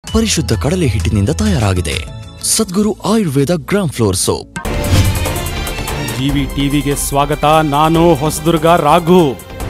ಪರಿಶುದ್ಧ ಕಡಲೆ ಹಿಟ್ಟಿನಿಂದ ತಯಾರಾಗಿದೆ Sadguru Ayurveda gram flour soap GV ಟಿವಿಗೆ ಸ್ವಾಗತ ನಾನು ಹೊಸದುರ್ಗ ರಾಘು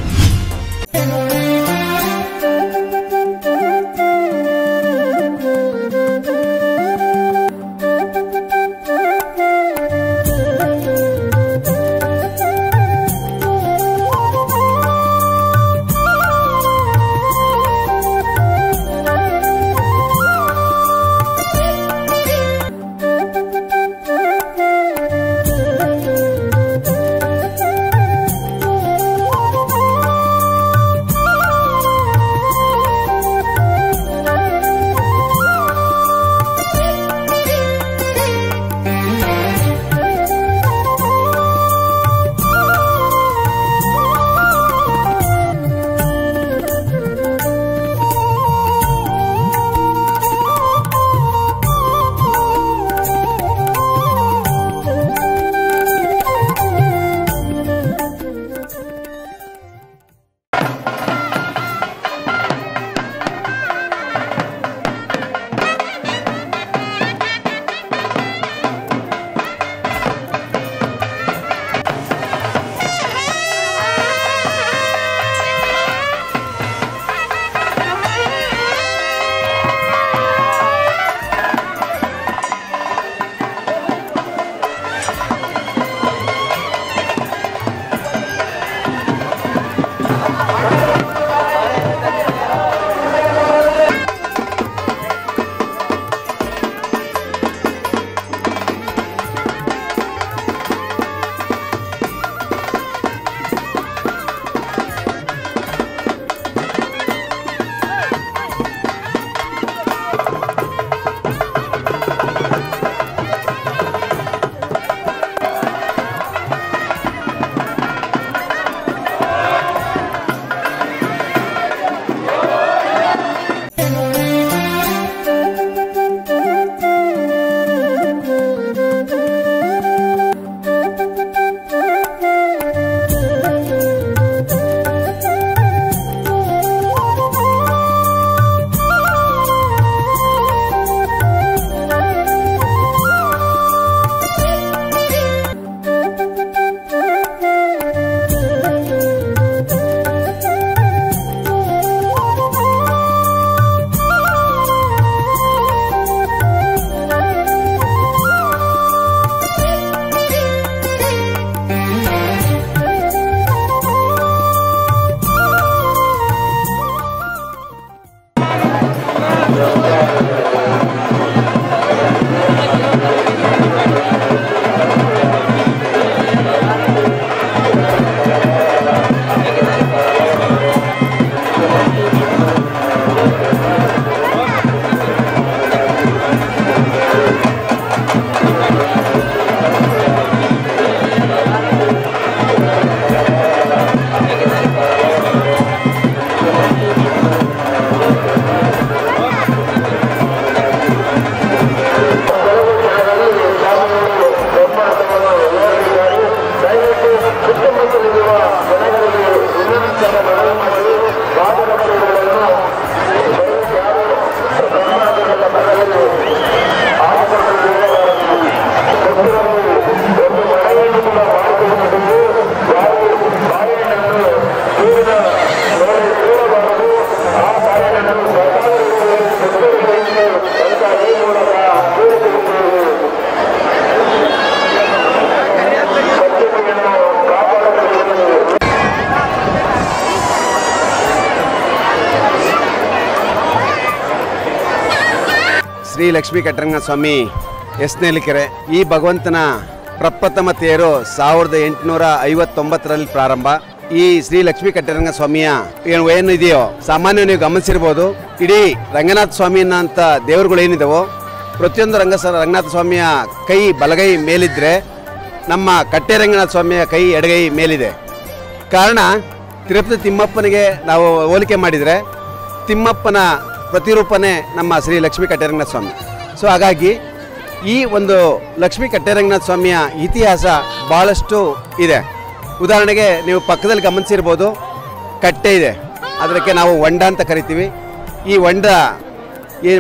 ಶ್ರೀ ಲಕ್ಷ್ಮೀ ಕಟ್ಟರಂಗ ಸ್ವಾಮಿ ಎಸ್ನೇಲಿಕೆರೆ ಈ ಭಗವಂತನ ಪ್ರಪ್ರಥಮ ತೇರು ಸಾವಿರದ ಎಂಟುನೂರ ಐವತ್ತೊಂಬತ್ತರಲ್ಲಿ ಪ್ರಾರಂಭ ಈ ಶ್ರೀ ಲಕ್ಷ್ಮೀ ಕಟ್ಟರಂಗ ಸ್ವಾಮಿಯ ಏನು ಏನು ಇದೆಯೋ ಸಾಮಾನ್ಯ ನೀವು ಗಮನಿಸಿರ್ಬೋದು ಇಡೀ ರಂಗನಾಥ ಸ್ವಾಮಿಯನ್ನ ಅಂತ ದೇವರುಗಳು ಏನಿದಾವೋ ಪ್ರತಿಯೊಂದು ರಂಗ ರಂಗನಾಥ ಸ್ವಾಮಿಯ ಕೈ ಬಲಗೈ ಮೇಲಿದ್ರೆ ನಮ್ಮ ಕಟ್ಟೆ ರಂಗನಾಥ ಸ್ವಾಮಿಯ ಕೈ ಎಡಗೈ ಮೇಲಿದೆ ಕಾರಣ ತಿರುಪತಿ ತಿಮ್ಮಪ್ಪನಿಗೆ ನಾವು ಹೋಲಿಕೆ ಮಾಡಿದರೆ ತಿಮ್ಮಪ್ಪನ ಪ್ರತಿರೂಪನೇ ನಮ್ಮ ಶ್ರೀ ಲಕ್ಷ್ಮೀ ಕಟ್ಟೆರಂಗನಾಥ ಸ್ವಾಮಿ ಸೊ ಹಾಗಾಗಿ ಈ ಒಂದು ಲಕ್ಷ್ಮೀ ಕಟ್ಟೆರಂಗನಾಥ ಸ್ವಾಮಿಯ ಇತಿಹಾಸ ಭಾಳಷ್ಟು ಇದೆ ಉದಾಹರಣೆಗೆ ನೀವು ಪಕ್ಕದಲ್ಲಿ ಗಮನಿಸಿರ್ಬೋದು ಕಟ್ಟೆ ಇದೆ ಅದಕ್ಕೆ ನಾವು ಹೊಂಡ ಅಂತ ಕರಿತೀವಿ ಈ ಹೊಂಡ ಏನು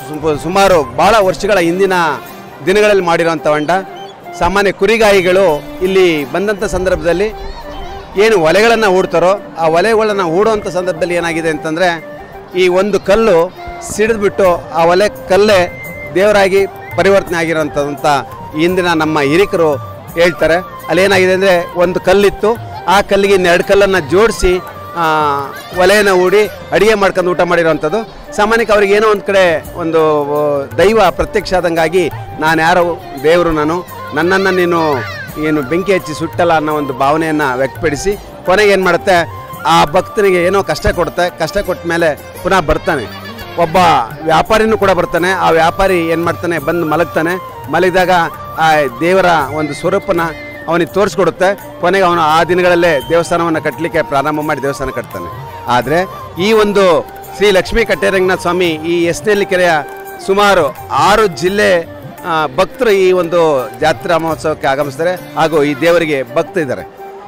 ಸು- ಸುಮಾರು ಭಾಳ ವರ್ಷಗಳ ಹಿಂದಿನ ದಿನಗಳಲ್ಲಿ ಮಾಡಿರೋಂಥ ಹೊಂಡ ಸಾಮಾನ್ಯ ಕುರಿಗಾಯಿಗಳು ಇಲ್ಲಿ ಬಂದಂಥ ಸಂದರ್ಭದಲ್ಲಿ ಏನು ಒಲೆಗಳನ್ನು ಹೂಡ್ತಾರೋ ಆ ಒಲೆಗಳನ್ನು ಹೂಡುವಂಥ ಸಂದರ್ಭದಲ್ಲಿ ಏನಾಗಿದೆ ಅಂತಂದರೆ ಈ ಒಂದು ಕಲ್ಲು ಸಿಡಿದ್ಬಿಟ್ಟು ಆ ಒಲೆ ಕಲ್ಲೇ ದೇವರಾಗಿ ಪರಿವರ್ತನೆ ಆಗಿರೋಂಥದ್ದಂಥ ಇಂದಿನ ನಮ್ಮ ಹಿರಿಕರು ಹೇಳ್ತಾರೆ ಅಲ್ಲಿ ಏನಾಗಿದೆ ಅಂದರೆ ಒಂದು ಕಲ್ಲಿತ್ತು ಆ ಕಲ್ಲಿಗೆ ಇನ್ನೆರಡು ಕಲ್ಲನ್ನು ಜೋಡಿಸಿ ಒಲೆಯನ್ನು ಹೂಡಿ ಅಡಿಗೆ ಮಾಡ್ಕೊಂಡು ಊಟ ಮಾಡಿರೋವಂಥದ್ದು ಸಾಮಾನ್ಯಕ್ಕೆ ಅವ್ರಿಗೆ ಏನೋ ಒಂದು ಕಡೆ ಒಂದು ಆ, ದೈವ ಪ್ರತ್ಯಕ್ಷ ಆದಂಗಾಗಿ ನಾನು ಯಾರೋ ದೇವರು ನಾನು ನನ್ನನ್ನು ನೀನು ಏನು ಬೆಂಕಿ ಹಚ್ಚಿ ಸುಟ್ಟಲ್ಲ ಅನ್ನೋ ಒಂದು ಭಾವನೆಯನ್ನು ವ್ಯಕ್ತಪಡಿಸಿ ಕೊನೆಗೆ ಏನು ಮಾಡುತ್ತೆ ಆ ಭಕ್ತನಿಗೆ ಏನೋ ಕಷ್ಟ ಕೊಡುತ್ತೆ ಕಷ್ಟ ಕೊಟ್ಟ ಮೇಲೆ ಪುನಃ ಬರ್ತಾನೆ ಒಬ್ಬ ವ್ಯಾಪಾರಿನೂ ಕೂಡ ಬರ್ತಾನೆ ಆ ವ್ಯಾಪಾರಿ ಏನು ಮಾಡ್ತಾನೆ ಬಂದು ಮಲಗ್ತಾನೆ ಮಲಗಿದಾಗ ಆ ದೇವರ ಒಂದು ಸ್ವರೂಪನ ಅವನಿಗೆ ತೋರಿಸ್ಕೊಡುತ್ತೆ ಕೊನೆಗೆ ಅವನು ಆ ದಿನಗಳಲ್ಲೇ ದೇವಸ್ಥಾನವನ್ನು ಕಟ್ಟಲಿಕ್ಕೆ ಪ್ರಾರಂಭ ಮಾಡಿ ದೇವಸ್ಥಾನ ಕಟ್ತಾನೆ ಆದರೆ ಈ ಒಂದು ಶ್ರೀ ಲಕ್ಷ್ಮೀ ಕಟ್ಟೇರಂಗನಾಥ ಸ್ವಾಮಿ ಈ ಎಸ್ನೆಲ್ಲಿ ಕೆರೆಯ ಸುಮಾರು ಆರು ಜಿಲ್ಲೆ ಆ, ಭಕ್ತರು ಈ ಒಂದು ಜಾತ್ರಾ ಮಹೋತ್ಸವಕ್ಕೆ ಆಗಮಿಸ್ತಾರೆ ಹಾಗೂ ಈ ದೇವರಿಗೆ ಭಕ್ತರಿದ್ದಾರೆ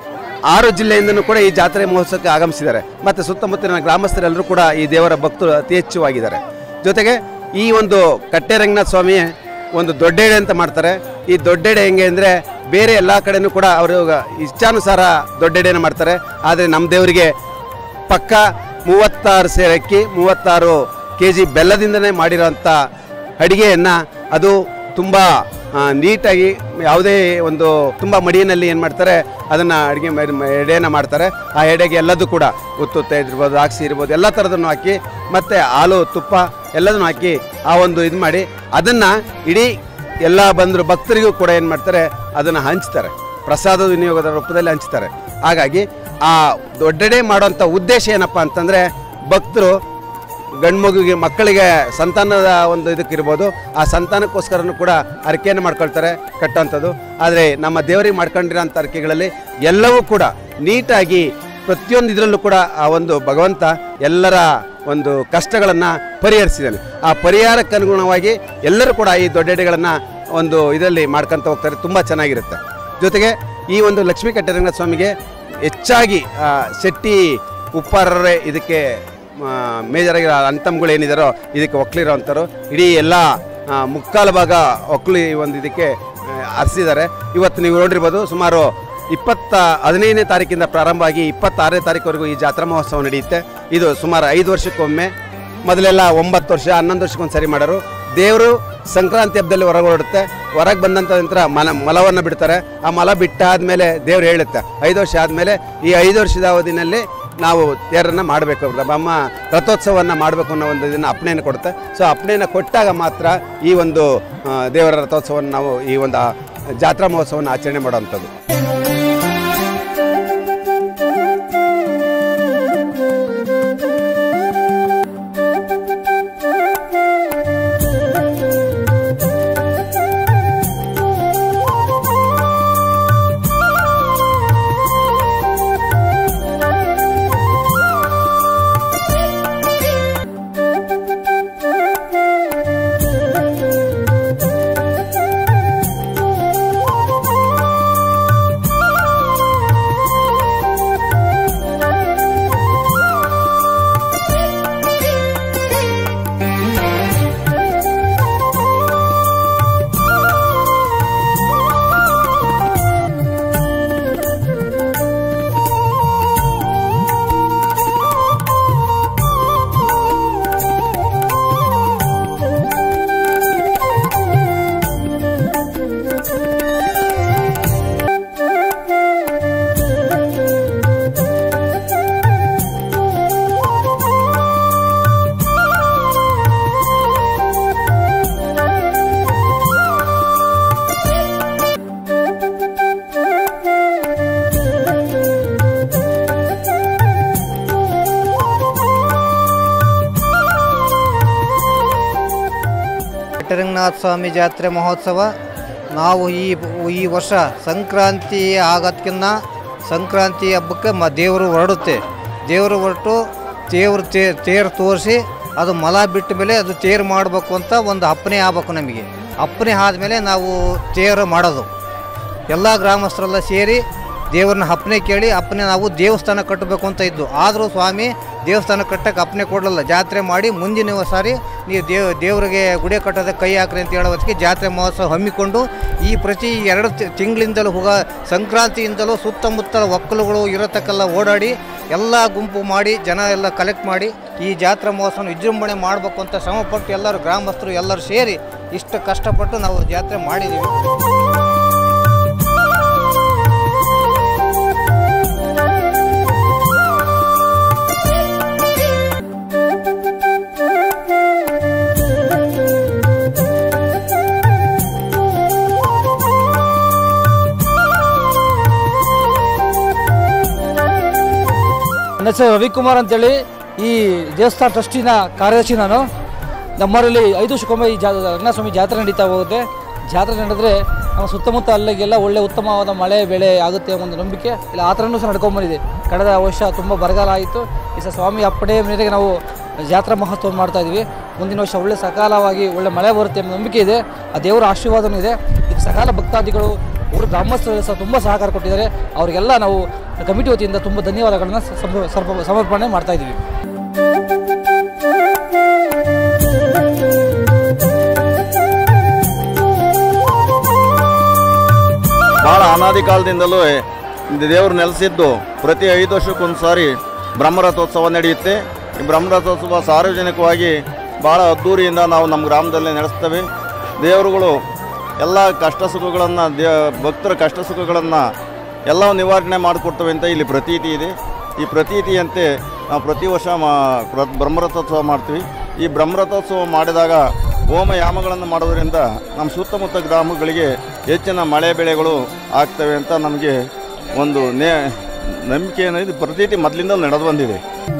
ಆರು ಜಿಲ್ಲೆಯಿಂದನೂ ಕೂಡ ಈ ಜಾತ್ರೆ ಮಹೋತ್ಸವಕ್ಕೆ ಆಗಮಿಸಿದ್ದಾರೆ ಮತ್ತು ಸುತ್ತಮುತ್ತಲಿನ ಗ್ರಾಮಸ್ಥರೆಲ್ಲರೂ ಕೂಡ ಈ ದೇವರ ಭಕ್ತರು ಅತಿ ಹೆಚ್ಚುವಾಗಿದ್ದಾರೆ ಜೊತೆಗೆ ಈ ಒಂದು ಕಟ್ಟೆರಂಗನಾಥ ಸ್ವಾಮಿ ಒಂದು ದೊಡ್ಡೆಡೆ ಅಂತ ಮಾಡ್ತಾರೆ ಈ ದೊಡ್ಡೆಡೆ ಹೆಂಗೆ ಅಂದರೆ ಬೇರೆ ಎಲ್ಲ ಕಡೆನೂ ಕೂಡ ಅವರು ಇಚ್ಛಾನುಸಾರ ದೊಡ್ಡೆಡೆನ ಮಾಡ್ತಾರೆ ಆದರೆ ನಮ್ಮ ದೇವರಿಗೆ ಪಕ್ಕ ಮೂವತ್ತಾರು ಸೇರು ಅಕ್ಕಿ ಮೂವತ್ತಾರು ಕೆ ಜಿ ಬೆಲ್ಲದಿಂದನೇ ಮಾಡಿರೋಂಥ ಅಡಿಗೆಯನ್ನು ಅದು ತುಂಬ ಆ, ನೀಟಾಗಿ ಯಾವುದೇ ಒಂದು ತುಂಬ ಮಡಿಯಲ್ಲಿ ಏನು ಮಾಡ್ತಾರೆ ಅದನ್ನು ಅಡುಗೆ ಎಡೆಯನ್ನು ಮಾಡ್ತಾರೆ ಆ ಎಡೆಗೆ ಎಲ್ಲದೂ ಕೂಡ ಉತ್ತುತ್ತೆ ಇರ್ಬೋದು ದ್ರಾಕ್ಷಿ ಇರ್ಬೋದು ಎಲ್ಲ ಥರದನ್ನು ಹಾಕಿ ಮತ್ತು ಹಾಲು ತುಪ್ಪ ಎಲ್ಲದನ್ನು ಹಾಕಿ ಆ ಒಂದು ಇದು ಮಾಡಿ ಅದನ್ನು ಇಡೀ ಎಲ್ಲ ಬಂದರು ಭಕ್ತರಿಗೂ ಕೂಡ ಏನು ಮಾಡ್ತಾರೆ ಅದನ್ನು ಹಂಚ್ತಾರೆ ಪ್ರಸಾದ ವಿನಿಯೋಗದ ರೂಪದಲ್ಲಿ ಹಂಚ್ತಾರೆ ಹಾಗಾಗಿ ಆ ದೊಡ್ಡೆಡೆ ಮಾಡೋಂಥ ಉದ್ದೇಶ ಏನಪ್ಪ ಅಂತಂದರೆ ಭಕ್ತರು ಗಂಡು ಮಗುಗೆ ಮಕ್ಕಳಿಗೆ ಸಂತಾನದ ಒಂದು ಇದಕ್ಕಿರ್ಬೋದು ಆ ಸಂತಾನಕ್ಕೋಸ್ಕರನೂ ಕೂಡ ಅರಿಕೆಯನ್ನು ಮಾಡ್ಕೊಳ್ತಾರೆ ಕಟ್ಟೋಂಥದ್ದು ಆದರೆ ನಮ್ಮ ದೇವರಿಗೆ ಮಾಡ್ಕೊಂಡಿರೋಂಥ ಅರಿಕೆಗಳಲ್ಲಿ ಎಲ್ಲವೂ ಕೂಡ ನೀಟಾಗಿ ಪ್ರತಿಯೊಂದು ಇದರಲ್ಲೂ ಕೂಡ ಆ ಒಂದು ಭಗವಂತ ಎಲ್ಲರ ಒಂದು ಕಷ್ಟಗಳನ್ನು ಪರಿಹರಿಸಿದ್ದಾನೆ ಆ ಪರಿಹಾರಕ್ಕೆ ಅನುಗುಣವಾಗಿ ಎಲ್ಲರೂ ಕೂಡ ಈ ದೊಡ್ಡೆಡೆಗಳನ್ನು ಒಂದು ಇದರಲ್ಲಿ ಮಾಡ್ಕೊತ ಹೋಗ್ತಾರೆ ತುಂಬ ಚೆನ್ನಾಗಿರುತ್ತೆ ಜೊತೆಗೆ ಈ ಒಂದು ಲಕ್ಷ್ಮೀ ಕಟ್ಟೆರಂಗನಾಥ ಸ್ವಾಮಿಗೆ ಹೆಚ್ಚಾಗಿ ಆ, ಶೆಟ್ಟಿ ಉಪ್ಪಾರರೇ ಇದಕ್ಕೆ ಮೇಜರಾಗಿ ಅಂತಮ್ಗಳು ಏನಿದಾರೋ ಇದಕ್ಕೆ ಒಕ್ಕಲಿರೋ ಅಂಥವ್ರು ಇಡೀ ಎಲ್ಲ ಆ, ಮುಕ್ಕಾಲು ಭಾಗ ಒಕ್ಕಲಿ ಒಂದು ಇದಕ್ಕೆ ಹರಿಸಿದ್ದಾರೆ ಇವತ್ತು ನೀವು ನೋಡಿರ್ಬೋದು ಸುಮಾರು ಇಪ್ಪತ್ತ ಹದಿನೈದನೇ ತಾರೀಕಿಂದ ಪ್ರಾರಂಭ ಆಗಿ ಇಪ್ಪತ್ತಾರನೇ ತಾರೀಕುವರೆಗೂ ಈ ಜಾತ್ರಾ ಮಹೋತ್ಸವ ನಡೆಯುತ್ತೆ ಇದು ಸುಮಾರು ಐದು ವರ್ಷಕ್ಕೊಮ್ಮೆ ಮೊದಲೆಲ್ಲ ಒಂಬತ್ತು ವರ್ಷ ಹನ್ನೊಂದು ವರ್ಷಕ್ಕೊಂದು ಸರಿ ಮಾಡೋರು ದೇವರು ಸಂಕ್ರಾಂತಿ ಹಬ್ಬದಲ್ಲಿ ಹೊರಗೆ ಹೊರಡುತ್ತೆ ಹೊರಗೆ ಬಂದಂಥ ನಂತರ ಮಲ ಮಲವನ್ನು ಬಿಡ್ತಾರೆ ಆ ಮಲ ಬಿಟ್ಟಾದ್ಮೇಲೆ ದೇವ್ರು ಹೇಳುತ್ತೆ ಐದು ವರ್ಷ ಆದಮೇಲೆ ಈ ಐದು ವರ್ಷದ ಅವಧಿನಲ್ಲಿ ನಾವು ತೇರನ್ನು ಮಾಡಬೇಕು ನಮ್ಮ ರಥೋತ್ಸವವನ್ನು ಮಾಡಬೇಕು ಅನ್ನೋ ಒಂದು ಇದನ್ನು ಅಪ್ಪಣೆಯನ್ನು ಕೊಡುತ್ತೆ ಸೊ ಅಪ್ಪಣೆಯನ್ನು ಕೊಟ್ಟಾಗ ಮಾತ್ರ ಈ ಒಂದು ಆ, ದೇವರ ರಥೋತ್ಸವವನ್ನು ನಾವು ಈ ಒಂದು ಆ, ಜಾತ್ರಾ ಮಹೋತ್ಸವವನ್ನು ಆಚರಣೆ ಮಾಡುವಂಥದ್ದು ಕಟ್ಟರಂಗನಾಥ ಸ್ವಾಮಿ ಜಾತ್ರೆ ಮಹೋತ್ಸವ ನಾವು ಈ ಈ ವರ್ಷ ಸಂಕ್ರಾಂತಿ ಆಗೋದ್ಕಿನ್ನ ಸಂಕ್ರಾಂತಿ ಹಬ್ಬಕ್ಕೆ ಮ ದೇವರು ಹೊರಡುತ್ತೆ ದೇವರು ಹೊರಟು ದೇವರು ತೇ ತೇರು ತೋರಿಸಿ ಅದು ಮಲ ಬಿಟ್ಟ ಮೇಲೆ ಅದು ತೇರು ಮಾಡಬೇಕು ಅಂತ ಒಂದು ಅಪ್ಪನೆ ಆಗಬೇಕು ನಮಗೆ ಅಪ್ಪನೆ ಆದಮೇಲೆ ನಾವು ತೇರು ಮಾಡೋದು ಎಲ್ಲ ಗ್ರಾಮಸ್ಥರೆಲ್ಲ ಸೇರಿ ದೇವ್ರನ್ನ ಅಪ್ಪನೆ ಕೇಳಿ ಅಪ್ಪನೆ ನಾವು ದೇವಸ್ಥಾನ ಕಟ್ಟಬೇಕು ಅಂತ ಇದ್ದು ಆದರೂ ಸ್ವಾಮಿ ದೇವಸ್ಥಾನ ಕಟ್ಟಕ್ಕೆ ಅಪ್ಪನೆ ಕೊಡಲ್ಲ ಜಾತ್ರೆ ಮಾಡಿ ಮುಂದಿನ ಸಾರಿ ನೀವು ದೇವ್ ದೇವರಿಗೆ ಗುಡಿ ಕಟ್ಟೋದಕ್ಕೆ ಕೈ ಹಾಕ್ರಿ ಅಂತ ಹೇಳೋ ಹೊತ್ತಿಗೆ ಜಾತ್ರೆ ಮಹೋತ್ಸವ ಹಮ್ಮಿಕೊಂಡು ಈ ಪ್ರತಿ ಎರಡು ತಿ- ತಿಂಗಳಿಂದಲೂ ಹೋಗ ಸಂಕ್ರಾಂತಿಯಿಂದಲೂ ಸುತ್ತಮುತ್ತಲ ಒಕ್ಕಲುಗಳು ಇರತಕ್ಕೆಲ್ಲ ಓಡಾಡಿ ಎಲ್ಲ ಗುಂಪು ಮಾಡಿ ಜನ ಎಲ್ಲ ಕಲೆಕ್ಟ್ ಮಾಡಿ ಈ ಜಾತ್ರಾ ಮಹೋತ್ಸವ ವಿಜೃಂಭಣೆ ಮಾಡಬೇಕು ಅಂತ ಶ್ರಮಪಟ್ಟು ಎಲ್ಲರೂ ಗ್ರಾಮಸ್ಥರು ಎಲ್ಲರೂ ಸೇರಿ ಇಷ್ಟು ಕಷ್ಟಪಟ್ಟು ನಾವು ಜಾತ್ರೆ ಮಾಡಿದ್ದೀವಿ ನನ್ನ ಹೆಸರು ರವಿಕುಮಾರ್ ಅಂತೇಳಿ ಈ ದೇವಸ್ಥಾನ ಟ್ರಸ್ಟಿನ ಕಾರ್ಯದರ್ಶಿ ನಾನು ನಮ್ಮೂರಲ್ಲಿ ಐದು ವರ್ಷಕ್ಕೊಮ್ಮೆ ಈ ಜಾ ರಂಗನಾಥಸ್ವಾಮಿ ಜಾತ್ರೆ ನಡೀತಾ ಹೋಗುತ್ತೆ ಜಾತ್ರೆ ನಡೆದ್ರೆ ನಮ್ಮ ಸುತ್ತಮುತ್ತ ಅಲ್ಲಿಗೆಲ್ಲ ಒಳ್ಳೆ ಉತ್ತಮವಾದ ಮಳೆ ಬೆಳೆ ಆಗುತ್ತೆ ಅನ್ನೋ ಒಂದು ನಂಬಿಕೆ ಇಲ್ಲ ಆ ಥರನೂ ಸಹ ನಡ್ಕೊಂಬಂದಿದೆ ಕಳೆದ ವರ್ಷ ತುಂಬ ಬರಗಾಲ ಆಯಿತು ಈ ಸಹ ಸ್ವಾಮಿ ಅಪ್ಪಣೆ ಮೇರೆಗೆ ನಾವು ಜಾತ್ರಾ ಮಹೋತ್ಸವ ಮಾಡ್ತಾ ಇದ್ದೀವಿ ಮುಂದಿನ ವರ್ಷ ಒಳ್ಳೆ ಸಕಾಲವಾಗಿ ಒಳ್ಳೆ ಮಳೆ ಬರುತ್ತೆ ಎಂಬ ನಂಬಿಕೆ ಇದೆ ಆ ದೇವರ ಆಶೀರ್ವಾದನೂ ಇದೆ ಇದು ಸಕಾಲ ಭಕ್ತಾದಿಗಳು ಊರು ಗ್ರಾಮಸ್ಥರು ಸಹ ತುಂಬ ಸಹಕಾರ ಕೊಟ್ಟಿದ್ದಾರೆ ಅವರಿಗೆಲ್ಲ ನಾವು ಕಮಿಟಿ ವತಿಯಿಂದ ತುಂಬ ಧನ್ಯವಾದಗಳನ್ನ ಸಮ- ಸರ್ಪ- ಸಮರ್ಪಣೆ ಮಾಡ್ತಾ ಇದ್ದೀವಿ ಭಾಳ ಅನಾದಿ ಕಾಲದಿಂದಲೂ ಇದು ದೇವರು ನೆಲೆಸಿದ್ದು ಪ್ರತಿ ಐದು ವರ್ಷಕ್ಕೊಂದು ಸಾರಿ ಬ್ರಹ್ಮರಥೋತ್ಸವ ನಡೆಯುತ್ತೆ ಈ ಬ್ರಹ್ಮರಥೋತ್ಸವ ಸಾರ್ವಜನಿಕವಾಗಿ ಭಾಳ ಅದ್ಧೂರಿಯಿಂದ ನಾವು ನಮ್ಮ ಗ್ರಾಮದಲ್ಲಿ ನಡೆಸ್ತೇವೆ ದೇವರುಗಳು ಎಲ್ಲ ಕಷ್ಟ ಸುಖಗಳನ್ನು ದೇ ಭಕ್ತರ ಕಷ್ಟ ಸುಖಗಳನ್ನು ಎಲ್ಲ ನಿವಾರಣೆ ಮಾಡಿಕೊಡ್ತವೆ ಅಂತ ಇಲ್ಲಿ ಪ್ರತೀತಿ ಇದೆ ಈ ಪ್ರತೀತಿಯಂತೆ ನಾವು ಪ್ರತಿ ವರ್ಷ ಮಾ ಪ್ರ- ಬ್ರಹ್ಮರಥೋತ್ಸವ ಮಾಡ್ತೀವಿ ಈ ಬ್ರಹ್ಮರಥೋತ್ಸವ ಮಾಡಿದಾಗ ಹೋಮ ಯಾಮಗಳನ್ನು ಮಾಡೋದರಿಂದ ನಮ್ಮ ಸುತ್ತಮುತ್ತ ಗ್ರಾಮಗಳಿಗೆ ಹೆಚ್ಚಿನ ಮಳೆ ಬೆಳೆಗಳು ಆಗ್ತವೆ ಅಂತ ನಮಗೆ ಒಂದು ನೇ ನಂಬಿಕೆ ಅನ್ನೋದು ಪ್ರತೀತಿ ಮೊದಲಿಂದ ನಡೆದು ಬಂದಿದೆ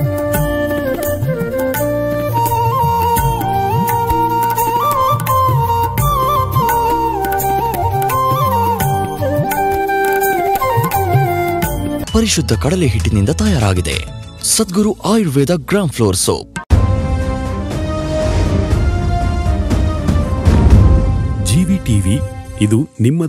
ಪರಿಶುದ್ಧ ಕಡಲೆ ಹಿಟ್ಟಿನಿಂದ ತಯಾರಾಗಿದೆ Sadguru Ayurveda gram flour soap GV TV ಇದು ನಿಮ್ಮ